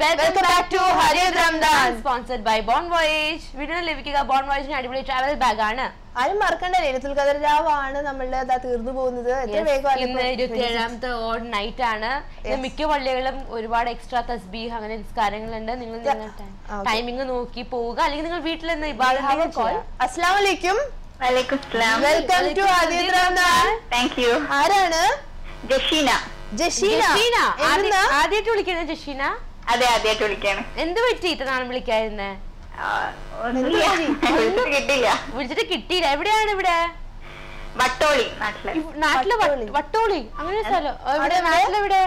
Welcome back to ഹരിയത് Ramadan sponsored by Bon Voyage വീടിന് ലഭിക്കുക ബോൺ വോയേജിന് അടിപൊളി ട്രാവൽ ബാഗ് ആണ് ആരും മറക്കണ്ട ലൈലത്തുൽ ഖദർ രാവാണ് നമ്മളുടെ അതാ തീർന്നു പോകുന്നത് എത്ര Yes, വേഗമാണ് ഇന്ന് ഇപ്പൊ ഇരുപത്തി ഏഴാമത്തെ ഓഡ് നൈറ്റ് ആണ് ഇന്ന് Yes. മിക്ക പള്ളികളിലും ഒരുപാട് എക്സ്ട്രാ തസ്ബീഹ് അങ്ങനെ നിസ്കാരങ്ങളുണ്ട് നിങ്ങൾ ആ, okay. ടൈമിംഗ് നോക്കി പോവുക അല്ലെങ്കിൽ നിങ്ങൾ വീട്ടിൽ നിന്ന് We have a call. അസ്സലാമു അലൈക്കും വലൈക്കും സ്ലാം വെൽക്കം ടു ഹരിയത് റംദാൻ താങ്ക് യു ആരാണ് ജഷീന ജഷീന ജഷീന എവിടുന്നാ? ആദ്യമായിട്ട് വിളിക്കുന്നത് ജഷീന അതെ ആദ്യമായിട്ട് വിളിക്കാണ് എന്ത് പറ്റി ഇത്ര നാളും വിളിക്കായിരുന്നേ ആ, ഒന്നുമില്ല. വിളിച്ചിട്ട് കിട്ടില്ല വിളിച്ചിട്ട് കിട്ടിയില്ല എവിടെയാണ് ഇവിടെ വട്ടോളി നാട്ടില് ഇവ്- നാട്ടില് വ- വട്ടോളി. വട്ടോളി അങ്ങനെ ഒരു സ്ഥലം എവിടെ അവിടെ എവിടെ? നാട്ടിലെവിടെ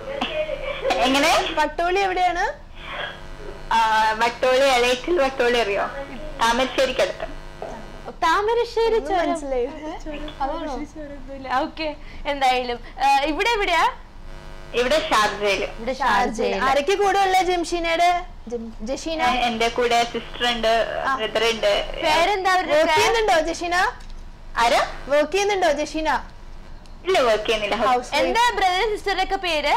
എങ്ങനെ പട്ടോളി എവിടെയാണ് ആ, വട്ടോളി എളേറ്റിൽ വട്ടോളി അറിയോ താമരശ്ശേരിക്കടുത്ത് താമരശ്ശേരി ഒന്നും ചുരം മനസ്സിലായി ഓക്കെ എന്തായാലും ആ, ഇവിടെ എവിടെയാ ഇവിടെ ഷാർജയില് ഇവിടെ ഷാർജയിൽ ഷാർജയിൽ ആരൊക്കെ കൂടെ ഉള്ള ജംഷീനയുടെ ജം- ജഷീന ഞാൻ- എന്റെ കൂടെ സിസ്റ്റർ ഉണ്ട് ബ്രദർ ഉണ്ട് പേരെന്താ അവരുടെ വർക്ക് പേര്? ചെയ്യുന്നുണ്ടോ ജഷീന ആരാ വർക്ക് ചെയ്യുന്നുണ്ടോ ജഷീന ഇല്ല വർക്ക് ചെയ്യുന്നില്ല ഹൗസ് എന്താ ബ്രദർ സിസ്റ്ററുടെ ഒക്കെ പേര്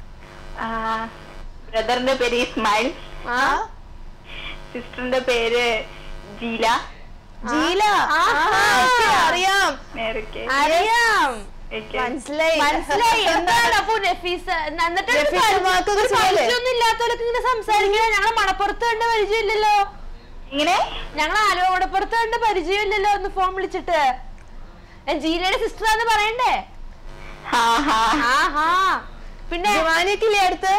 ബ്രദറിന്റെ പേര് ഇസ്മായിൽ ആ സിസ്റ്ററിന്റെ പേര് ജീല ജീല ആഹാ. ആ, okay, അറിയാം നേരൊക്കെ അറിയാം മനസ്സിലായി മനസ്സിലായി എന്താണ് അപ്പൊ നഫീസ് എന്നിട്ട് ഒരു നഫീസ പരിചയം- മാക്കൊക്കെ ഒരു സുഖല്ലേ? പരിചയമൊന്നും ഇല്ലാത്തവരൊക്കെ ഇങ്ങനെ സംസാരിക്കുക ഞങ്ങളെ മണപ്പുറത്ത് കണ്ട പരിചയമില്ലല്ലോ ഇങ്ങനെ ഞങ്ങൾ ആലുവ മണപ്പുറത്ത് കണ്ട പരിചയമില്ലല്ലോ ഒന്ന് ഫോൺ വിളിച്ചിട്ട് ഞാൻ ജീലയുടെ സിസ്റ്റർ ആന്ന് പറയണ്ടേ ഹാ ഹാ ആഹാ പിന്നെ ജുവാനൊക്കെ ഇല്ലേ അടുത്ത്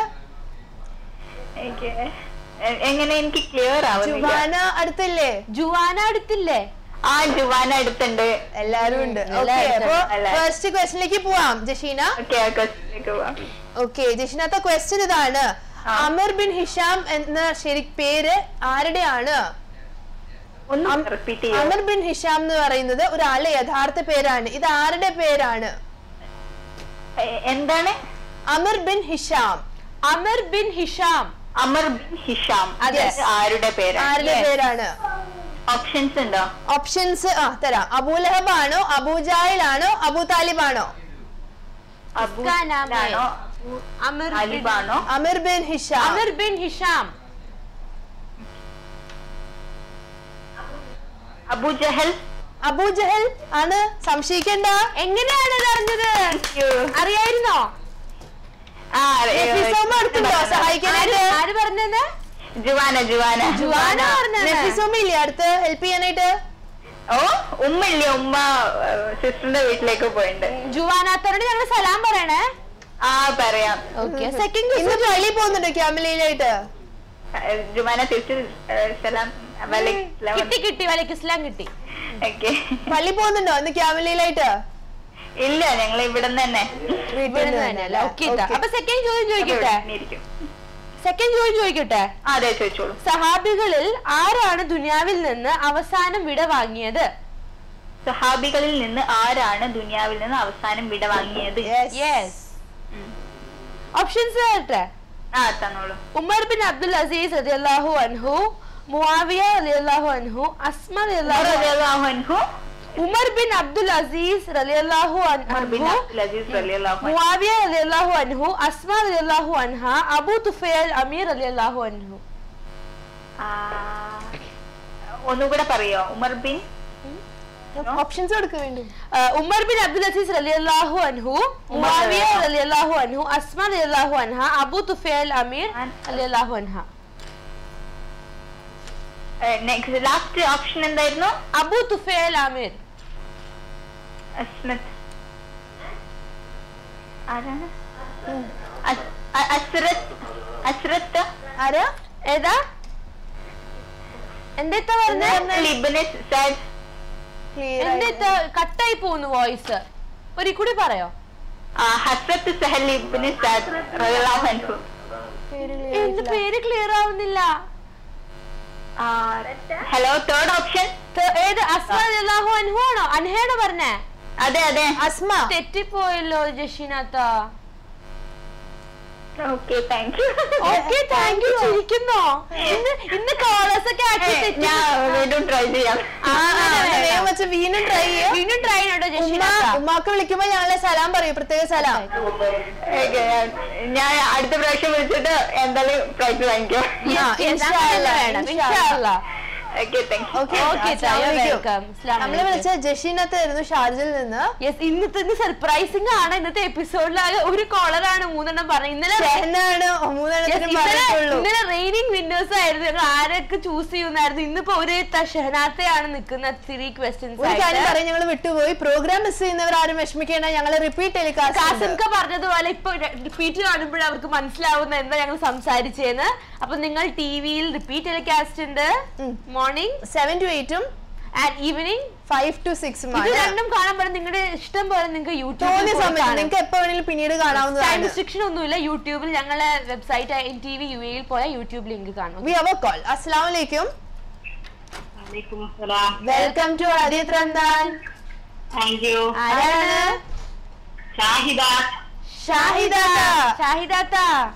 എനിക്ക് എ- എങ്ങനെ എനിക്ക് ക്ലിയർ ആവുന്നില്ല ജുവാന അടുത്തില്ലേ ജുവാന അടുത്തില്ലേ ആ ജുവാന അടുത്തുണ്ട് എല്ലാരും ഉണ്ട് ഉം, ഓക്കെ എല്ലാരും അപ്പൊ ഉണ്ട്. ഫസ്റ്റ് ക്വസ്റ്റിലേക്ക് പോവാം ജഷീന ഓക്കെ ആ ക്വസ്റ്റിലേക്ക് പോവാം ഓക്കെ ജഷീനത്തെ ക്വസ്റ്റ്യൻ ഇതാണ് ആ. അമർ ബിൻ ഹിഷാം എന്ന ശരി പേര് ആരുടെയാണ് ഒന്ന് റിപ്പീറ്റ് ചെയ്യോ അമർ ബിൻ ഹിഷാം എന്ന് പറയുന്നത് ഒരാളുടെ യഥാർത്ഥ പേരാണ് ഇത് ആരുടെ പേരാണ് എ- എന്താണ് Amr bin Hisham Amr bin Hisham Amr bin Hisham അതെ. ഇത് ആരുടെ പേരാണ് ആരുടെ Yes. പേരാണ് ഓപ്ഷൻസ് ഉണ്ടോ ഓപ്ഷൻസ് ആ തരാം അബൂലഹബ് ആണോ അബൂജാഹിൽ ആണോ അബൂ താലിബ് ആണോ അബു ഇസ്കാ നാം ഹൈ. ആണോ അമർ ബിൻ താലിബാണോ Amr bin Hisham Amr bin Hisham Abu Jahl Abu Jahl ആണ് സംശയിക്കണ്ട എങ്ങനെയാണ് ഇത് അറിഞ്ഞത് അറിയായിരുന്നോ ആ, ഏ, നഫീസോമ അടുത്തുണ്ടോ ആര് സഹായിക്കാനായിട്ട് ആര് പറഞ്ഞത് ജുവാന ജുവാന ജുവാന പറഞ്ഞത് നഫീസോമ ഇല്ലേ അടുത്ത് ഹെൽപ്പ് ചെയ്യാനായിട്ട് ഓ ഉമ്മ ഇല്ലേ ഉമ്മ സിസ്റ്ററിന്റെ വീട്ടിലേക്ക് പോയിട്ടുണ്ട് ജുവാനാത്തോട് ഞങ്ങൾ സലാം പറയണേ ആ പറയാം ഓക്കെ സെക്കൻഡ് ഇന്ന് പള്ളി പോകുന്നുണ്ടോ ക്യാമലയിലായിട്ട് ഏ, ജുവാന തിരിച്ച് ഏ, സലാം വലൈക്കും കിട്ടി കിട്ടി വലൈക്കും ഇസ്ലാം കിട്ടി ഓക്കെ പള്ളി പോകുന്നുണ്ടോ ഇന്ന് ക്യാമലയിലായിട്ട് ഇല്ല ഞങ്ങൾ ഇവിടെ തന്നെ ഇവിടെ നിന്ന് തന്നെയല്ല ഓക്കെ അപ്പൊ സെക്കൻഡ് ചോദ്യം ചോദിക്കട്ടെ ഇരിക്കും സെക്കൻഡ് ചോദ്യം ചോദിക്കട്ടെ ആ, അതെ ചോദിച്ചോളൂ സഹാബികളിൽ ആരാണ് ദുനിയാവിൽ നിന്ന് അവസാനം വിട വാങ്ങിയത് സഹാബികളിൽ നിന്ന് ആരാണ് ദുനിയാവിൽ നിന്ന് അവസാനം വിട വാങ്ങിയത് യെസ് ഓപ്ഷൻസ് തരട്ടെ ആ തന്നോളൂ ഉമർ ബിൻ അബ്ദുൽ അസീസ് റളിയല്ലാഹു അൻഹു മുആവിയ റളിയല്ലാഹു അൻഹു അസ്മ റളിയല്ലാഹു അൻഹു റളിയല്ലാഹു അൻഹു, ഉമർ ബിൻ അബ്ദുൽ അസീസ് റളിയല്ലാഹു ഉമർ ബിൻ അൻഹു അബ്ദുൽ അസീസ് റളിയല്ലാഹു അൻഹു, മുആവിയ റളിയല്ലാഹു അൻഹു അസ്മ റളിയല്ലാഹു അൻഹ അബൂ തുഫൈൽ അമീർ റളിയല്ലാഹു അൻഹു ആ, ഒന്നുകൂടെ പറയോ ഉമർ ബിൻ ഓപ്ഷൻസ് കൊടുക്ക വേണ്ടും ആഹ് ഉമർ ബിൻ അബ്ദുൽ അസീസ് റളിയല്ലാഹു അൻഹു മുആവിയ റളിയല്ലാഹു അൻഹു അസ്മ റളിയല്ലാഹു അൻഹ അബൂ തുഫൈൽ അമീർ റളിയല്ലാഹു അൻഹ നെക്സ്റ്റ് ലാസ്റ്റ് ഓപ്ഷൻ എന്തായിരുന്നു അബൂ തുഫൈൽ അമീർ അസ്മത്ത് ആരാണ് അസ്- അ- അസ്രത്ത് അസ്രത്ത് ആരാ ഏതാ എന്തെത്താ പറഞ്ഞ ലിബിന് സാദ് ക്ലിയർ എന്തെത്താ കട്ടായി പോകുന്നു വോയിസ് ഒരു കൂടി പറയോ ആ, ഹസ്രത്ത് സഹൽ ലിബിന് സാദ് റളിയല്ലാഹു അൻഹു എന്ത് പേര് ക്ലിയർ ആവുന്നില്ല ഹലോ തേർഡ് ഓപ്ഷൻ ത- ഏത് അസ്മ റളിയല്ലാഹു അൻഹു ആണോ അൻഹയാണോ പറഞ്ഞേ അതെ അതെ അസ്മ തെറ്റിപ്പോയല്ലോ ജഷീനാത്ത okay thank you okay thank you ചിരിക്കുന്നോ ഇന്ന് ഇന്ന് കോളേഴ്സ് ഒക്കെ ആക്കി തെറ്റി. ഞാൻ വീണ്ടും ട്രൈ ചെയ്യാം ആ, അങ്ങനെ വേഗം വേണം. വെച്ച് വീണ്ടും ട്രൈ ചെയ്യും വീണ്ടും ട്രൈ ചെയ്യണോ ഉമ്മ ജഷീന ഉമ്മാക്ക് വിളിക്കുമ്പോ ഞങ്ങളെ സലാം പറയും പ്രത്യേക സലാം Okay, ഞാൻ അടുത്ത പ്രാവശ്യം വിളിച്ചിട്ട് എന്തായാലും പ്രൈസ് വാങ്ങിക്കാം ആ, ഇൻഷാല്ലാ, വേണം ഇൻഷാല്ലാ. ഇൻഷാല്ലാ okay thank you okay Okay, അസ്സലാമു you're അലൈക്കും. welcome. അസ്സലാമു നമ്മള് അലൈക്കും. വിളിച്ച ജഷീനത്തായിരുന്നു ഷാർജിൽ നിന്ന് യെസ് ഇന്നത്തെ ഇന്ന് സർപ്രൈസിംഗ് ആണ് ഇന്നത്തെ എപ്പിസോഡിലാകെ ഒരു കോളറാണ് മൂന്നെണ്ണം പറഞ്ഞത് ഇന്നലെ ഷെഹനാണ് Yes, മൂന്നെണ്ണത്തിനും ഇന്നലെ പറഞ്ഞിട്ടുള്ളൂ ഇന്നലെ റെയിനിങ് വിന്നേഴ്സ് ആയിരുന്നു ഞങ്ങൾ ആരൊക്കെ ചൂസ് ചെയ്യുന്നായിരുന്നു ഇന്നിപ്പോ ഒരു ത- ഷഹനാത്തയാണ് നിൽക്കുന്ന ത്രീ ക്വസ്റ്റ്യൻസ് ഒരു കാര്യം ആയിട്ട് പറയും ഞങ്ങൾ വിട്ടുപോയി പ്രോഗ്രാം മിസ് ചെയ്യുന്നവർ ആരും വിഷമിക്കേണ്ട ഞങ്ങൾ റിപ്പീറ്റ് ടെലികാസ്റ്റ് കാസിംക പറഞ്ഞതുപോലെ ഇപ്പൊ റിപ്പീറ്റ് കാണുമ്പോൾ അവർക്ക് മനസ്സിലാവുന്ന എന്താ ഞങ്ങൾ സംസാരിച്ചേന്ന് അപ്പൊ നിങ്ങൾ ടി വിയിൽ റിപ്പീറ്റ് ടെലികാസ്റ്റ് ഉണ്ട് ഉം. മോർണിംഗ് സെവൻ ടു എയ്റ്റും and evening five to six ഇത് രണ്ടും കാണാൻ പറ്റും നിങ്ങളുടെ ഇഷ്ടം പോലെ നിങ്ങൾക്ക് തോന്നിയ സമയത്ത് യൂട്യൂബിൽ നിങ്ങൾക്ക് എപ്പോ വേണമെങ്കിലും പിന്നീട് ടൈം കാണാവുന്നതാണ് റിസ്ട്രിക്ഷൻ ഒന്നുമില്ല യൂട്യൂബിൽ ഞങ്ങളെ website N T V U എയിൽ പോയാൽ യൂട്യൂബ് ലിങ്ക് കാണും വി ഹവ് കോൾ അസ്സലാമു അലൈക്കും വലൈക്കും അസ്സലാം വെൽക്കം ടു ആദിത് റംദാൻ താങ്ക് യു ആരാണ് ഷാഹിദ ഷാഹിദ ഷാഹിദാത്ത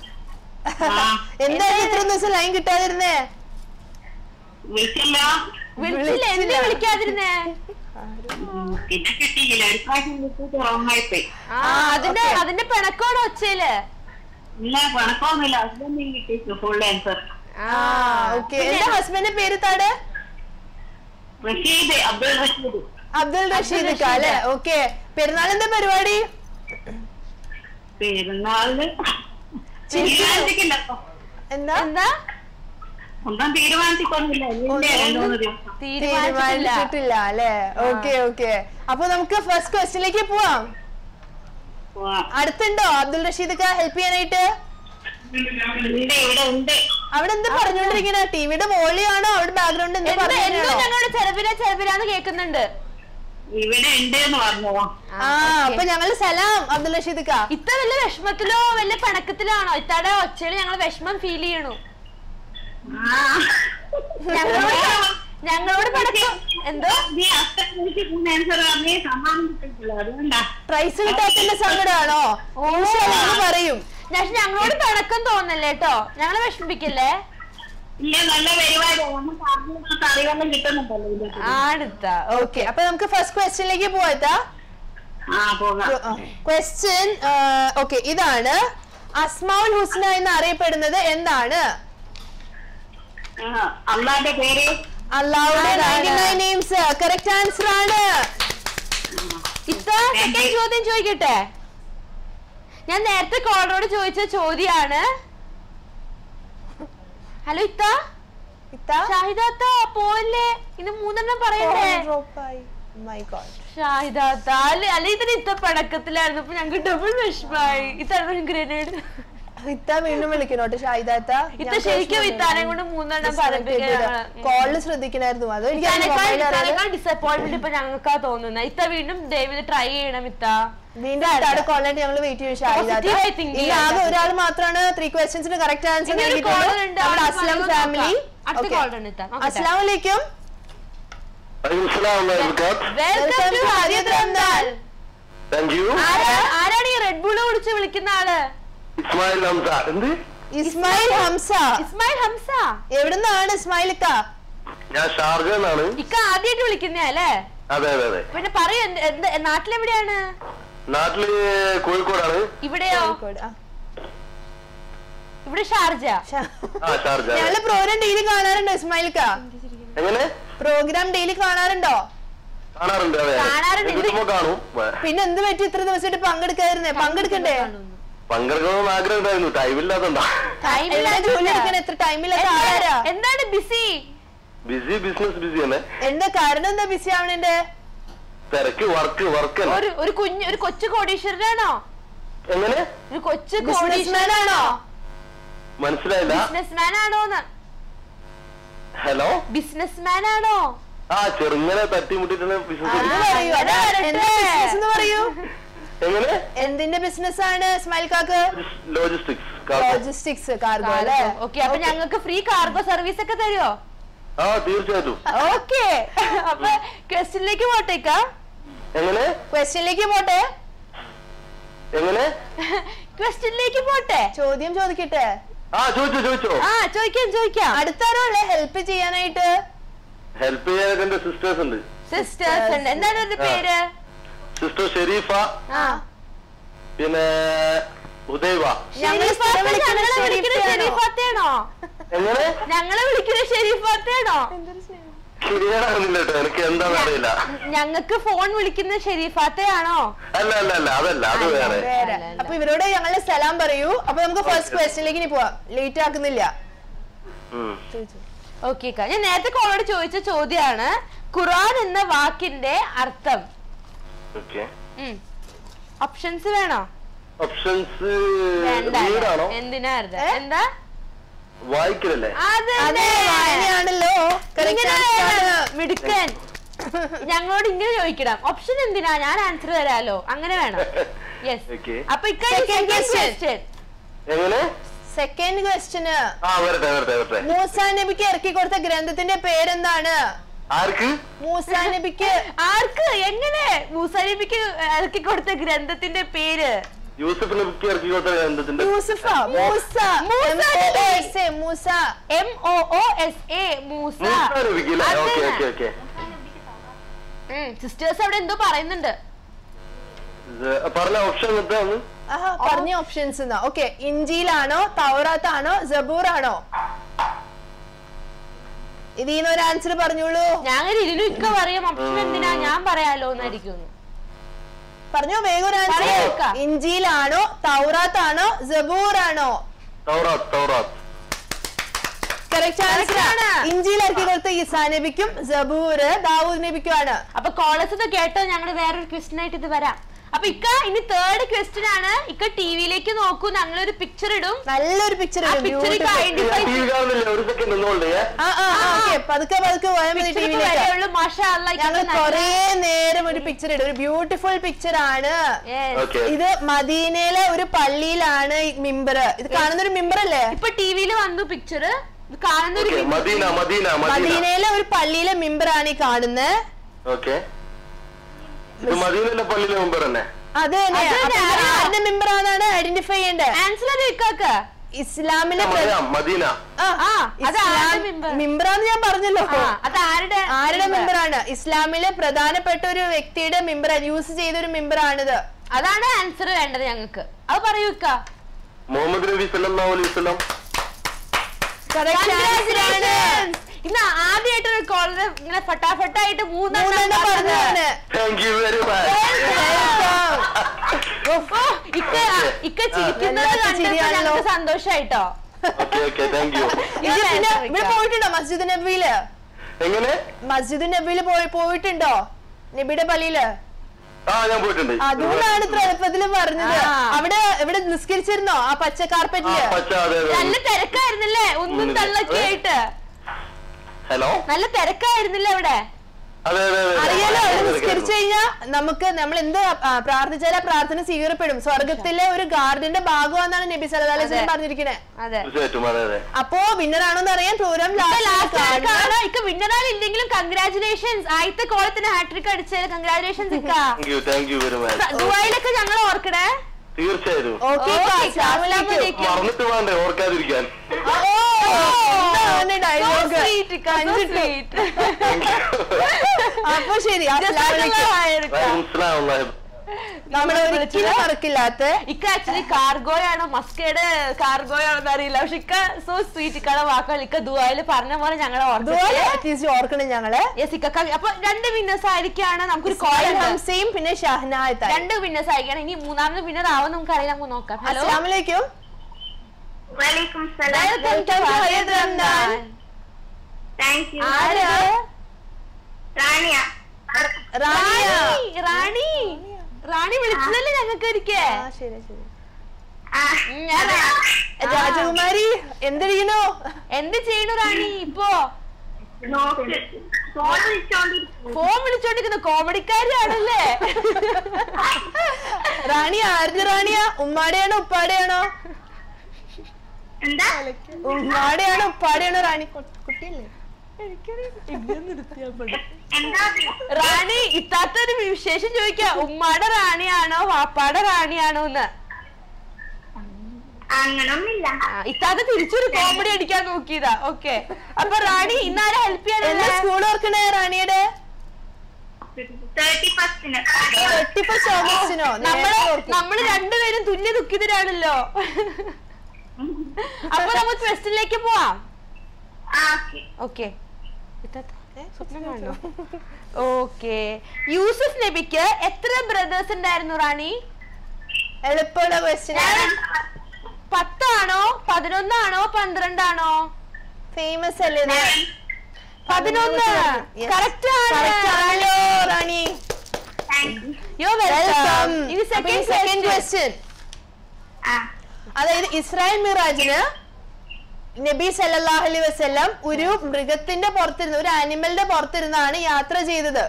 എന്തായാലും ഇത്രയും ദിവസം ലൈൻ കിട്ടാതിരുന്നേ വിളിച്ചല്ല വിളിച്ചില്ല എന്നെ വിളിച്ചില്ല. വിളിക്കാതിരുന്നേ പിന്നെ കിട്ടിയില്ല ഒരു പ്രാവശ്യം വിളിച്ചിട്ട് ഉറങ്ങായിപ്പോയി ആ അതിന്റെ അതിന്റെ പിണക്കോടെ ഒച്ചയില് ഇല്ല കണക്കൊന്നുമില്ല ഹസ്ബൻഡിന് കിട്ടി ഫുൾ ആൻസർ ആ ഓക്കെ എന്റെ ഹസ്ബൻഡിന്റെ പേര് താട് റഷീദ് അബ്ദുൾ റഷീദ് അബ്ദുൽ റഷീദ് ക അല്ലെ ഓക്കെ പെരുന്നാൾ എന്താ പരിപാടി പെരുന്നാളിന് ചിരിക്കുന്നു. തീരുമാനിച്ചിട്ടില്ല എന്താ എന്താ ഒന്നും തീരുമാനിച്ചിട്ടൊന്നുമില്ല ഇതിന്റെ രണ്ട് മൂന്ന് ദിവസം തീരുമാനിച്ചിട്ടില്ല തീരുമാനിച്ചിട്ടില്ല അല്ലെ ഓക്കെ ഓക്കെ അപ്പൊ നമുക്ക് ഫസ്റ്റ് ക്വസ്റ്റിലേക്ക് പോവാം പോവാം. അടുത്തുണ്ടോ അബ്ദുൽ റഷീദ് ക ഹെൽപ്പ് ചെയ്യാനായിട്ട് ഉണ്ട് ഇവിടെ ഉണ്ട് അവിടെ എന്താ പറഞ്ഞോണ്ടിരിക്കണ ടിവിയുടെ വോളിയാണോ അവിടെ ബാക്ക്ഗ്രൗണ്ട് എന്താ എന്താ എന്തോ പറഞ്ഞോ ഞങ്ങളോട് ചെലവില ചെലവിലാന്ന് കേൾക്കുന്നുണ്ട് ഇവിടെ ഉണ്ട് എന്ന് പറഞ്ഞതാ ആ അപ്പൊ ഞങ്ങള് സലാം അബ്ദുൽ റഷീദ് ക ഇത്ത വല്ല വിഷമത്തിലോ വല്ല പിണക്കത്തിലാണോ ഇത്താടെ ഒച്ചയിൽ ഞങ്ങൾ വിഷമം ഫീൽ ചെയ്യണു ആ. ഞങ്ങളോട് ഞങ്ങളോട് പിണക്കം എന്തോ നീ അത്ര ഫുൾ ആൻസർ പറഞ്ഞേ സമ്മാനം കിട്ടിയിട്ടില്ല അതുകൊണ്ടാ പ്രൈസ് കിട്ടാത്തതിന്റെ സങ്കടമാണോ ഇൻഷാല്ലാ, ഞങ്ങള് പറയും പക്ഷെ ഞങ്ങളോട് പിണക്കം തോന്നല്ലേ കേട്ടോ ഞങ്ങളെ വിഷമിപ്പിക്കല്ലേ ഇല്ല നല്ല പരിപാടിയാണ് നമുക്ക് അറിഞ്ഞ കറിവെള്ളം കിട്ടുന്നുണ്ടല്ലോ ഇതിന്റെ ആടുത്ത ഓക്കെ അപ്പൊ നമുക്ക് ഫസ്റ്റ് ക്വസ്റ്റ്യനിലേക്ക് പോവാ ആ പോകാം ക്വസ്റ്റ്യൻ ഓക്കെ ഇതാണ് അസ്മാഉൽ ഹുസ്ന എന്ന് അറിയപ്പെടുന്നത് എന്താണ് ആ, അള്ളാന്റെ പേര് അള്ളാഹുടെ ആരാണ്? 99 നെയിംസ് കറക്റ്റ് ആൻസർ ആണ് ഇത്ത സെക്കൻഡ് ചോദ്യം ചോദിക്കട്ടെ ഞാൻ നേരത്തെ കോളറോട് ചോദിച്ച ചോദ്യാണ് ഹലോ ഇത്ത ഇത്താ? ഷാഹിദാത്ത പോവല്ലേ ഇന്ന് മൂന്നെണ്ണം പറയണ്ടേ Call drop ആയി. My God. ഷാഹിദാത്ത അല്ലെ അല്ലെ ഇതിന് ഇത്ത പടക്കത്തിലായിരുന്നു അപ്പൊ ഞങ്ങൾക്ക് ഡബിൾ വിഷമായി ഇത്താണ് ഗ്രനേഡ് ഇത്ത വീണ്ടും വിളിക്കണോട്ടെ ഷാഹിദാത്ത ഇത്ത ശരിക്കും ഇത്താനെ കൊണ്ട് മൂന്നെണ്ണം പറയിപ്പിക്കുകയാണ് കോളിൽ ശ്രദ്ധിക്കണായിരുന്നു അത് എനിക്ക് അതിന്റെ mobile അറിയാതെ. ഡിസപ്പോയിന്റ്മെന്റ് ഇപ്പൊ ഞങ്ങൾക്കാ തോന്നുന്നത് ഇത്ത വീണ്ടും ഡേവിഡ് ട്രൈ ചെയ്യണം ഇത്ത വീണ്ടും ഇത്താടെ കോളിനായിട്ട് ഞങ്ങൾ വെയിറ്റ് ചെയ്യും ഷാഹിദാത്ത Positive ആയി think ഇനി ചെയ്യാം. ആകെ ഒരാൾ മാത്രമാണ് ത്രീ ക്വസ്റ്റ്യൻസിന് കറക്റ്റ് ആൻസർ ഇനി ഒരു നൽകിയിട്ടുള്ളൂ caller ഉണ്ട്. നമ്മുടെ ആൾക്ക് അസ്ലം പറയുന്നത് ഫാമിലി നോക്കാം. അടുത്ത caller ഉണ്ട് ഇത്ത. നോക്കട്ടെ. അസ്ലാം വലൈക്കും വലൈക്കും സലാം വബറകാത്ത്. വെൽക്കം ടു ഹരിയത് റംദാൻ Thank you. ആരാ- ആരാണ് ഈ റെഡ് ബുൾ കുടിച്ച് വിളിക്കുന്ന ആള് ഇസ്മായിൽ ഹംസ എന്ത് ഇസ്മായിൽ ഹംസ ഇസ്മായിൽ ഹംസ എവിടുന്നാണ് ഇസ്മായിൽ ഇക്ക ഞാൻ ഷാർജ എന്നാണ് ഇക്ക ആദ്യമായിട്ട് വിളിക്കുന്ന അല്ലേ അതെ അതെ അതെ പിന്നെ പറയൂ എന്ത് എന്ത് നാട്ടിലെവിടെയാണ് നാട്ടില് കോഴിക്കോടാണ് ഇവിടെയോ കോഴിക്കോട് ആ. ഇവിടെ ഷാർജ ഷാ- ആ ഷാർജ അതെ. ഞങ്ങള് പ്രോഗ്രാം ഡെയിലി കാണാറുണ്ടോ ഇസ്മായിൽ ഇക്ക എങ്ങനെ പ്രോഗ്രാം ഡെയിലി കാണാറുണ്ടോ കാണാറുണ്ട് അതെ കാണാറുണ്ട്. ഞാൻ കിട്ടുമ്പോ കാണും വ- പിന്നെ എന്ത് പറ്റി ഇത്ര ദിവസമായിട്ട് പങ്കെടുക്കായിരുന്നേ പങ്കെടുക്കണ്ടേ പങ്കെടുക്കണമെന്ന് ആഗ്രഹം ഉണ്ടായിരുന്നു ടൈമില്ലാത്തണ്ടാ Time എല്ലാ ഇല്ലാത്ത ജോലി ഇല്ല. എടുക്കണ എത്ര ടൈമില്ലാത്ത ആരാ എന്താണ് ബിസി ബിസി ബിസിനസ് ബിസി തന്നെ എന്താ കാരണം എന്താ ബിസി ആവണേന്റെ തിരക്ക് വർക്ക് വർക്ക് തന്നെ ഒരു ഒരു കുഞ്ഞ് ഒരു കൊച്ചു കോടീശ്വരനാണോ എങ്ങനെ ഒരു കൊച്ചു ബിസിനസ്മാൻ ആണോ മനസ്സിലായില്ല ബിസിനസ്മാൻ ആണോന്ന് ഹലോ ബിസിനസ്മാൻ ആണോ ആ ചെറുങ്ങനെ തട്ടിമുട്ടിട്ടുള്ള അത് ബിസിനസ് പറയൂ അങ്ങനെ വരട്ടെ. എന്താ ബിസിനസ് എന്ന് പറയൂ എങ്ങനെ എന്തിന്റെ ബിസിനസ് ആണ് ഇസ്മായിൽ കാക്ക് ലോജിസ്റ്റിക്സ് ലോജിസ്റ്റിക്സ് കാർഗോ അല്ലെ ഓക്കെ അപ്പൊ ഞങ്ങൾക്ക് ഫ്രീ കാർഗോ സർവീസ് ഒക്കെ തരുമോ ആ തീർച്ചയായിട്ടും ഓക്കെ അപ്പൊ ക്വസ്റ്റ്യനിലേക്ക് പോട്ടേക്ക എങ്ങനെ ക്വസ്റ്റ്യനിലേക്ക് പോട്ടെ എങ്ങനെ ക്വസ്റ്റ്യനിലേക്ക് പോട്ടെ ചോദ്യം ചോദിക്കട്ടെ ആ ചോദിച്ചോ ചോദിച്ചോ ആ ചോദിക്കാം ചോദിക്കാം അടുത്താരോളെ ഹെൽപ്പ് ചെയ്യാനായിട്ട് ഹെൽപ്പ് ചെയ്യാനൊക്കെ എന്റെ സിസ്റ്റേഴ്സ് ഉണ്ട് സിസ്റ്റേഴ്സ് ഉണ്ട് എന്താണ് ഒരു പേര് സിസ്റ്റർ ഷെരീഫ ആ പിന്നെ ഉദൈവ ഞങ്ങള് ഷെരീഫാത്ത, സ്ഥിരം വിളിക്കുന്ന ഞങ്ങളെ വിളിക്കുന്ന ഷെരീഫയാണോ? ഷെരീഫാത്തയാണോ എങ്ങനെ ഞങ്ങളെ വിളിക്കുന്ന ഷെരീഫാത്തയാണോ ശരിയാണെന്നില്ല കേട്ടോ എനിക്ക് എന്താണെന്ന് അറിയില്ല ഞങ്ങൾക്ക് ഫോൺ വിളിക്കുന്ന ഷെരീഫാത്തയാണോ അല്ല അല്ല അല്ല അതല്ല അത് വേറെ വേറെ അപ്പൊ ഇവരോട് ഞങ്ങളുടെ സ്ഥലം പറയൂ അപ്പൊ നമുക്ക് ഫസ്റ്റ് ക്വസ്റ്റ്യനിലേക്ക് ഇനി പോവാം ലേറ്റ് ആക്കുന്നില്ല ഉം. ഓക്കെ ഞാൻ നേരത്തെ കോളോട് ചോദിച്ച ചോദ്യമാണ് ഖുറാൻ എന്ന വാക്കിന്റെ അർത്ഥം ഓക്കെ ഓപ്ഷൻസ് വേണോ ഓപ്ഷൻസ് വേണ്ട വീടാണോ എന്തിനാ അർത്ഥം? ഏ? എന്താ വായിക്കലല്ലേ അതെ അതെ വായനയാണല്ലോ Correct ഇങ്ങനെ answer ആണ്. മിടുക്കൻ ഞങ്ങളോട് ഇങ്ങനെ ചോദിക്കണം ഓപ്ഷൻ എന്തിനാ ഞാൻ ആൻസർ തരാലോ അങ്ങനെ വേണം യെസ് Okay. അപ്പൊ Second question. ക്വസ്റ്റ്യൻ എങ്ങനെ സെക്കൻഡ് ക്വസ്റ്റ്യന് ആ വരട്ടെ വരട്ടെ വരട്ടെ മൂസ നബിക്ക് ഇറക്കി കൊടുത്ത ഗ്രന്ഥത്തിന്റെ പേരെന്താണ് ആർക്ക് മൂസ നബിക്ക് ആർക്ക് എങ്ങനെ മൂസലിബിക്ക് ഇറക്കി കൊടുത്ത ഗ്രന്ഥത്തിന്റെ പേര് യൂസഫ് നബിക്ക് ഇറക്കി കൊടുത്ത ഗ്രന്ഥത്തിന്റെ യൂസഫ Musa Musa M-O-S-A, Musa M O O S A Musa Musa നബിക്ക് അല്ലേ ഓക്കെ ഓക്കെ ഓക്കെ സിസ്റ്റേഴ്സ് അവിടെ എന്തോ പറയുന്നുണ്ട് പറഞ്ഞ ഓപ്ഷൻ എന്താന്ന് ആഹാ, പറഞ്ഞ ഓപ്ഷൻസ് എന്നാ ഓക്കെ ഇഞ്ചിയിലാണോ തൗറാത്താണോ ജബൂർ ആണോ ഇതിന്ന് ഒരു ആൻസർ പറഞ്ഞോളൂ ഞാൻ ഇതിനും ഇക്ക പറയാം ഓപ്ഷൻ എന്തിനാ ഞാൻ പറയാലോ എന്നായിരിക്കും പറഞ്ഞോ വേഗം ഒരു ആൻസർ പറയൂ, ഇക്ക. ഇഞ്ചിയിലാണോ തൗറാത്താണോ ജബൂർ ആണോ തൗറാത്ത് തൗറാത്ത് കറക്റ്റ് ആൻസർ ആണ്. ഇഞ്ചിയിൽ ഇറക്കി കൊടുത്ത ഈസാ നബിക്കും ജബൂർ ദാവൂദ് നബിക്കും ആണ് അപ്പൊ കോളേജ് കേട്ടോ ഞങ്ങൾ വേറൊരു ക്വസ്റ്റ്യൻ ആയിട്ട് ഇത് വരാം അപ്പൊ ഇക്ക ഇനി തേർഡ് ക്വസ്റ്റ്യൻ ആണ് ഇക്ക ടിവിയിലേക്ക് നോക്കൂ ഞങ്ങളൊരു പിക്ചർ ഇടും നല്ലൊരു പിക്ചർ ആ picture ഇക്ക ഐഡന്റിഫൈ ടി വി കാണുന്നില്ല ഒരു സെക്കൻഡ് നിന്നോണ്ടേ ആ ആ ഓക്കെ പതുക്കെ പതുക്കെ പോയാൽ മതി ടിവിയിലേക്ക് വരെയുള്ളൂ മാഷാ അല്ലാ, ഇക്ക ഞങ്ങൾ നല്ല- കൊറേ നേരം ഒരു പിക്ചർ ഇടും ഒരു ബ്യൂട്ടിഫുൾ പിക്ചർ ആണ് Yes. ഓക്കെ ഇത് മദീനയിലെ ഒരു പള്ളിയിലാണ് ഈ മിമ്പർ ഇത് കാണുന്ന ഒരു മിമ്പർ അല്ലേ ഇപ്പൊ ടിവിയിൽ വന്നു പിക്ചർ കാണുന്ന ഒരു ഓക്കെ മദീന മദീന മദീന മദീനയിലെ ഒരു പള്ളിയിലെ മിമ്പർ ആണ് ഈ കാണുന്നത് ഓക്കെ ഇത് മദീനയിലെ പള്ളിയിലെ മുമ്പ് തന്നെ അത് തന്നെ അത് അപ്പൊ ഇത് ആരാ? ആരുടെ മിമ്പർ ആണെന്നാണ് ഐഡന്റിഫൈ ചെയ്യേണ്ടത് ആൻസർ ഇക്കാക്ക ഇസ്ലാമിലെ പ്ര- മറിയാം മദീന ആ, ആ, അത് ഇസ്ലാം- ആരുടെ മിമ്പർ? മിമ്പറാന്ന് ഞാൻ പറഞ്ഞല്ലോ ആ അത് ആരുടെ ആരുടെ മിമ്പർ? മിമ്പറാണ് ഇസ്ലാമിലെ പ്രധാനപ്പെട്ട ഒരു വ്യക്തിയുടെ മിമ്പർ യൂസ് ചെയ്ത ഒരു മിമ്പറാണിത് അതാണ് ആൻസർ വേണ്ടത് ഞങ്ങൾക്ക് അത് പറയൂ ഇക്ക മുഹമ്മദ് നബി സല്ലല്ലാഹു അലൈഹി വസല്ലം Correct answer ആണ്. Congratulations. ഇന്ന് ആദ്യമായിട്ട് ഒരു കോളർ ഇങ്ങനെ ഫട്ടാഫട്ടായിട്ട് മൂന്നെണ്ണം മൂന്നെണ്ണം പറഞ്ഞത്. പറഞ്ഞതാണ് thank you very much Welcome. ഓ, ഇക്ക ഇക്ക ചിരിക്കുന്നത് വല്ലാത്ത കണ്ടപ്പോ ചിരിയാണല്ലോ. ഞങ്ങൾക്ക് സന്തോഷായിട്ടോ ഓക്കെ ഓക്കെ താങ്ക് യു ഇത് പിന്നെ ഇവിടെ പോയിട്ടുണ്ടോ മസ്ജിദ് നബിയില് എങ്ങനെ മസ്ജിദ് നബിയില് പോയി പോയിട്ടുണ്ടോ നബിയുടെ പള്ളിയില് ആ ഞാൻ പോയിട്ടുണ്ട് അതുകൊണ്ടാണ് ഇത്ര എളുപ്പത്തില് പറഞ്ഞത് ആ. അവിടെ ഇവിടെ നിസ്കരിച്ചിരുന്നോ ആ പച്ച ആ കാർപ്പറ്റില് പച്ച അതെ നല്ല അതെ തിരക്കായിരുന്നില്ലേ ഒന്നും ഉം. തള്ളൊക്കെ ആയിട്ട് ഹലോ നല്ല തിരക്കായിരുന്നില്ലേ അവിടെ അതെ അതെ അതെ അറിയാലോ അവിടെ ഭയങ്കര നിസ്കരിച്ചു കഴിഞ്ഞാൽ നമുക്ക് നമ്മൾ എന്ത് ആ, പ്രാർത്ഥിച്ചാൽ ആ പ്രാർത്ഥന സ്വീകരപ്പെടും സ്വർഗത്തിലെ ഒരു ഗാർഡന്റെ ഭാഗമാണെന്നാണ് നബി സല്ലല്ലാഹു അലൈഹി വസല്ലം അതെ. പറഞ്ഞിരിക്കുന്നത് അതെ തീർച്ചയായിട്ടും അതെ അതെ അപ്പോ വിന്നർ ആണോന്ന് അറിയാൻ പ്രോഗ്രാം ലാസ്റ്റ് കാണാം ഇക്ക വിന്നറാൽ ഇല്ലെങ്കിലും കൺഗ്രാചുലേഷൻസ് ആദ്യത്തെ കോളത്തിന് ഹാട്രിക് അടിച്ചതിൽ കൺഗ്രാചുലേഷൻസ് ഇക്ക thank you thank you very much ദുബായിലൊക്കെ ഞങ്ങൾ ഓർക്കണേ തീർച്ചയായും ഓക്കെ Okay, അസ്സലാമലൈക്കും. മറന്നിട്ട് വേണ്ടേ ഓർക്കാതിരിക്കാൻ ഡയലോഗ് Sweet ഇക്ക, so sweet. താങ്ക് യു അപ്പൊ ശരി അസ്സലാമു അലൈക്കും. മനസ്സിലാവുന്ന നമ്മൾ ഒരിക്കലും മറക്കില്ലാത്ത ഇക്ക ആക്ച്വലി കാർഗോയാണോ മസ്കേഡ് കാർഗോയാണോ എന്ന് അറിയില്ല പക്ഷെ ഇക്ക സോ സ്വീറ്റ് ഇക്കയുടെ വാക്കുകൾ ഇക്ക ദുബായില് പറഞ്ഞ പോലെ ഞങ്ങളെ ഇതുപോലെ ഓർമ്മ അറ്റ്ലീസ്റ്റ് ഓർക്കണം ഞങ്ങള് യെസ് ഇക്ക അപ്പൊ രണ്ട് വിന്നേഴ്സ് ആയിരിക്കാണ് നമുക്കൊരു കോൾ ഇസ്മായിൽ ഹംസയും പിന്നെ ഷഹനായത്ത രണ്ട് വിന്നേഴ്സ് ആയിരിക്കണം ഇനി മൂന്നാമത് വിന്നർ ആവും നമുക്ക് അറിയാം നമുക്ക് നോക്കാം ഹലോ അസ്സലാമലൈക്കും വലൈക്കും സലാം വെൽക്കം ടു ഹയദ് റംദാൻ താങ്ക് യു ആര് റാണിയ റാണിയ റാണി റാണി റാണി വിളിച്ചതല്ലേ ഞങ്ങൾക്ക് ഒരിക്കേ ആ, ശരി ശരി ആ, ഉം, ഞാൻ റാ- രാജകുമാരി എന്തെയ്യണോ എന്ത് ചെയ്യണു റാണി ഇപ്പോ നോക്ക് ഫോൺ വിളിച്ചോണ്ടിരിക്കുന്നു ഫോൺ വിളിച്ചോണ്ടിരിക്കുന്ന കോമഡിക്കാരിയാണല്ലേ റാണി ആരുടെ റാണിയാ ഉമ്മാടെയാണോ ഉപ്പാടെയാണോ എന്താ ഉമ്മാടെയാണോ ഉപ്പാടെയാണോ റാണി കു- കുട്ടിയല്ലേ എന്താ റാണി ഇത്താത്ത ഒരു വിശേഷം ചോദിക്കാം ഉമ്മാടെ റാണിയാണോ വാപ്പാടെ റാണിയാണോ എന്ന് അങ്ങനൊന്നുമില്ല ഇത്താത്ത തിരിച്ചൊരു കോമഡി അടിക്കാൻ നോക്കിയതാ ഓക്കെ അപ്പൊ റാണി ഇന്നാരെ ഹെൽപ്പ് എന്താ ചെയ്യാനല്ലേ സ്കൂൾ ഓർക്കണേ റാണിയുടെ തേർട്ടി ഫസ്റ്റിന് തേർട്ടി ഫസ്റ്റ് ഓഗസ്റ്റിനോ നമ്മള് നമ്മള് രണ്ടുപേരും തുല്യ ദുഃഖിതരാണല്ലോ അപ്പൊ നമുക്ക് ക്വസ്റ്റിനിലേക്ക് പോവാം ഓക്കെ സ്വപ്നം കാണോ ഓക്കെ യൂസുഫ് നബിക്ക് എത്ര ബ്രദേഴ്സ് ഉണ്ടായിരുന്നു റാണി എളുപ്പമുള്ള ക്വസ്റ്റ്യൻ പത്താണോ പതിനൊന്നാണോ പന്ത്രണ്ടാണോ ഫേമസ് അല്ലേ ഇത്? പതിനൊന്ന് Yes. കറക്റ്റ് Correct ആണ് ആണല്ലോ റാണി യോ വെൽക്കം ഇനി സെക്കൻഡ് സെക്കൻഡ് ക്വസ്റ്റ്യൻ അതായത് ഇസ്രായേൽ മിറാജിന് നബി സല്ലല്ലാഹു അലൈഹി വസല്ലം ഒരു മൃഗത്തിന്റെ പുറത്തിരുന്ന് ഒരു ആനിമലിന്റെ പുറത്തിരുന്നാണ് യാത്ര ചെയ്തത്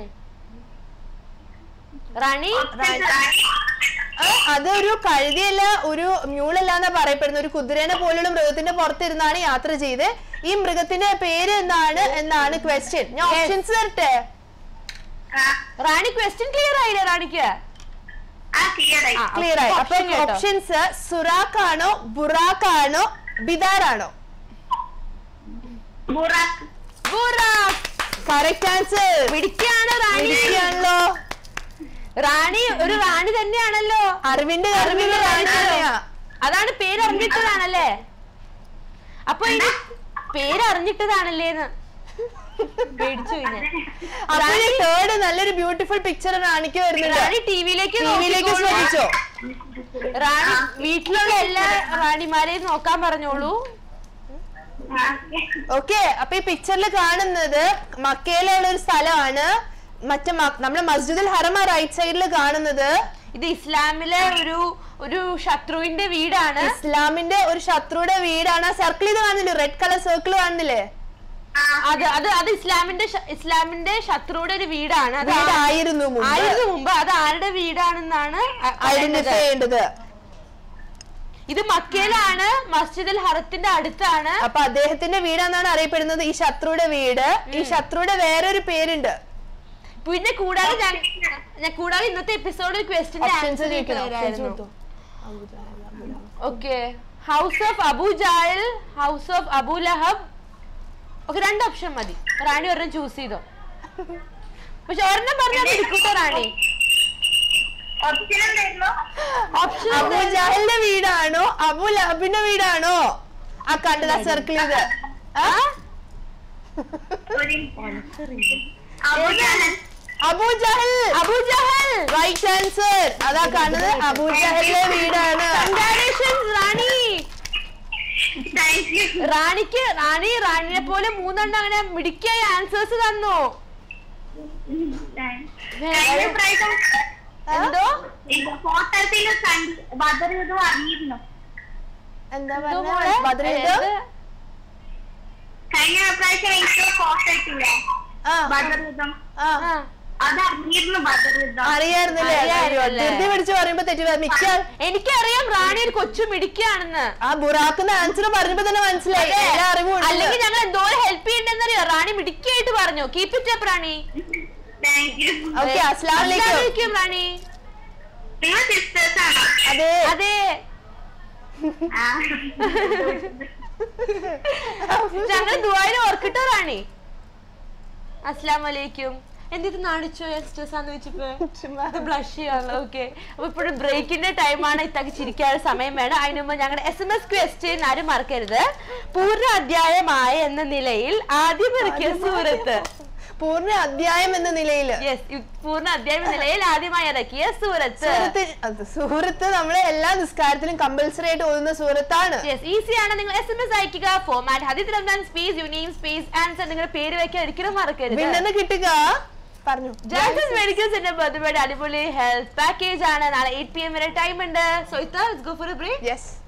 റാണി ആ, അതൊരു കഴുതിയല്ല ഒരു മ്യൂളല്ല എന്നാ പറയപ്പെടുന്നത് ഒരു കുതിരനെ പോലുള്ള മൃഗത്തിന്റെ പുറത്തിരുന്നാണ് യാത്ര ചെയ്ത് ഈ മൃഗത്തിന്റെ പേര് എന്താണ് എന്നാണ് ക്വസ്റ്റ്യൻ ഞാൻ ഓപ്ഷൻസ് തരട്ടെ റാണി ക്വസ്റ്റ്യൻ ക്ലിയർ ആയില്ലേ റാണിക്ക് ആ, ക്ലിയർ ആയി അപ്പൊ option കേട്ടോ. ഓപ്ഷൻസ് സുറാഖ് ആണോ ബുറാഖ് ആണോ ബിദാർ ആണോ ബുറാഖ്. കറക്റ്റ് ആൻസർ പിടിക്കാണ് റാണി പിടിക്കുകയാണല്ലോ റാണി ഒരു റാണി തന്നെയാണല്ലോ അറിവിന്റെ അറിവിന്റെ അറിവിന്റെ റാണി റാണി. തന്നെയാ. അതാണ് പേര് അറിഞ്ഞിട്ടതാണല്ലേ അപ്പൊ ഇത് പേര് അറിഞ്ഞിട്ടതാണല്ലേന്ന് പേടിച്ചു പിന്നെ അപ്പൊ തേർഡ് നല്ലൊരു ബ്യൂട്ടിഫുൾ പിക്ചർ റാണിക്ക് വരുന്നുണ്ട് റാണി ടിവിയിലേക്ക് ടിവിയിലേക്ക് ശ്രദ്ധിച്ചോ റാണി വീട്ടിലുള്ള എല്ലാ റാണിമാരെയും നോക്കാൻ പറഞ്ഞോളൂ ഓക്കെ അപ്പൊ ഈ പിക്ചറിൽ കാണുന്നത് മക്കയിലുള്ള ഒരു സ്ഥലമാണ് മറ്റേ മ- നമ്മുടെ മസ്ജിദുൽ ഹറമ റൈറ്റ് സൈഡിൽ കാണുന്നത് ഇത് ഇസ്ലാമിലെ ഒരു ഒരു ശത്രുവിന്റെ വീടാണ് ഇസ്ലാമിന്റെ ഒരു ശത്രുയുടെ വീടാണ് സർക്കിൾ ഇത് കാണുന്നില്ലേ റെഡ് കളർ സർക്കിൾ കാണുന്നില്ലേ അത് അത് അത് ഇസ്ലാമിന്റെ ശ- ഇസ്ലാമിന്റെ ശത്രുവിടെ ഒരു വീടാണ് അത് ആ- വീടായിരുന്നു മുമ്പ് ആയിരുന്നു മുമ്പ് അത് ആരുടെ വീടാണെന്നാണ് അ- ഐഡന്റിഫൈ പറയുന്നത്. ചെയ്യേണ്ടത് ഇത് മക്കയിലാണ് മസ്ജിദുൽ ഹറത്തിന്റെ അടുത്താണ് അപ്പൊ അദ്ദേഹത്തിന്റെ വീടാണെന്നാണ് അറിയപ്പെടുന്നത് ഈ ശത്രുയുടെ വീട് ഈ ശത്രുയുടെ വേറൊരു പേരുണ്ട് പിന്നെ കൂടാതെ ഞാൻ ഞാൻ കൂടാതെ ഇന്നത്തെ എപ്പിസോഡിൽ ക്വസ്റ്റിന്റെ Options ആൻസർ ചോദിക്കണം. Options കൊടുത്തോ. ഓക്കെ ഹൗസ് ഓഫ് അബു ജാൽ ഹൗസ് ഓഫ് അബു ലഹബ് ഓക്കെ രണ്ട് ഓപ്ഷൻ മതി റാണി ഒരെണ്ണം ചൂസ് ചെയ്തോ പക്ഷെ ഒരെണ്ണം പറഞ്ഞാൽ എടുക്കൂട്ടോ റാണി ഓപ്ഷൻ എന്തായിരുന്നു ഓപ്ഷൻ അബു ജഹലിന്റെ വീടാണോ അബു ലഹബിന്റെ വീടാണോ ആ കണ്ടത് ആ സർക്കിൾ ഇത് ആ? ഒരു അബുജാഹൽ അബു ജഹൽ അബു ജഹൽ റൈറ്റ് ആൻസർ അതാ കാണുന്നത് അബു ജഹലിന്റെ വീടാണ് കൺഗ്രാലേഷൻസ് റാണി താങ്ക് യു റാണിക്ക് റാണി റാണിയെ പോലെ മൂന്നെണ്ണം അങ്ങനെ മിടുക്കിയായി ആൻസേഴ്സ് തന്നു കഴിഞ്ഞ പ്രാവശ്യം എന്തോ ഫോട്ടോത്തിൽ കണ്ട് ബദർ ഇത് അറിഞ്ഞിരുന്നു എന്താ എന്തോ മോളെ? പറഞ്ഞത് ബദ്രീദ്? എന്ത്? കഴിഞ്ഞ പ്രാവശ്യം എനിക്ക് ഫോട്ടോ ഇട്ടില്ലേ ആ ബദർ യുദ്ധം ആ ആ. അത് അറിഞ്ഞിരുന്നു ബദർ യുദ്ധം അറിയായിരുന്നില്ലേ അറിയായിരുന്നല്ലേ? ധൃതി പിടിച്ച് പറയുമ്പോ തെറ്റി മിക്ക എനിക്കറിയാം റാണി ഒരു കൊച്ചു മിടുക്കിയാണെന്ന് ആ ബുറാക്കുന്ന ആൻസർ പറഞ്ഞപ്പോ തന്നെ മനസ്സിലായി എല്ലാ അറിവും ഉണ്ട്. അല്ലെങ്കിൽ ഞങ്ങൾ എന്തോരം ഹെൽപ്പ് ചെയ്യണ്ടെന്നറിയോ റാണി മിടുക്കിയായിട്ട് പറഞ്ഞു keep it up Rani thank you okay അസ്ലാം വലൈക്കും അസ്സലാമലൈക്കും റാണി നിങ്ങൾ സിസ്റ്റേഴ്സ് ആണോ അതെ അതെ ആ. ഞങ്ങൾ ദുബായിൽ ഓർക്കിട്ടോ റാണി അസ്ലാം വലൈക്കും എന്തിത് നാണിച്ചോ യങ്സ്റ്റേഴ്സാന്ന് വെച്ചപ്പോ ബ്ലഷ് ചെയ്യാനുള്ള ഓക്കെ അപ്പൊ ഇപ്പോഴും ബ്രേക്കിന്റെ ടൈമാണ് ഇത്തക്ക് ചിരിക്കാനുള്ള സമയം വേണം അതിന് മുമ്പ് ഞങ്ങളുടെ എസ് എം എസ് ക്വസ്റ്റ്യൻ ആരും മറക്കരുത് പൂർണ്ണ അധ്യായമായ എന്ന നിലയിൽ ആദ്യം ഇറക്കിയ സൂറത്ത് പൂർണ്ണ അധ്യായം എന്ന നിലയില് യെസ് പൂർണ്ണ അധ്യായം എന്ന നിലയിൽ ആദ്യമായി ഇറക്കിയ സൂറത്ത് സൂറത്ത് അത് സൂറത്ത് നമ്മളെ എല്ലാ നിസ്കാരത്തിലും കമ്പൽസറി ആയിട്ട് ഓതുന്ന സൂറത്താണ് യെസ് ഈസി ആണ് നിങ്ങൾ എസ് എം എസ് അയക്കുക ഫോമാറ്റ് ഹദിത് റംസാൻ space you name space answer നിങ്ങളുടെ പേര് വെക്കാൻ ഒരിക്കലും മറക്കരുത് വിണ്ണെന്ന് കിട്ടുക പറഞ്ഞു ജാൻസൺ മെഡിക്കൽ സെന്റർ ബന്ധപ്പെട്ട അടിപൊളി ഹെൽത്ത് പാക്കേജ് ആണ് നാളെ എയ്റ്റ് പി എം വരെ ടൈം ഉണ്ട് സോ ഇത്ത ഗോ ഫോർ ബ്രേക്ക് യെസ്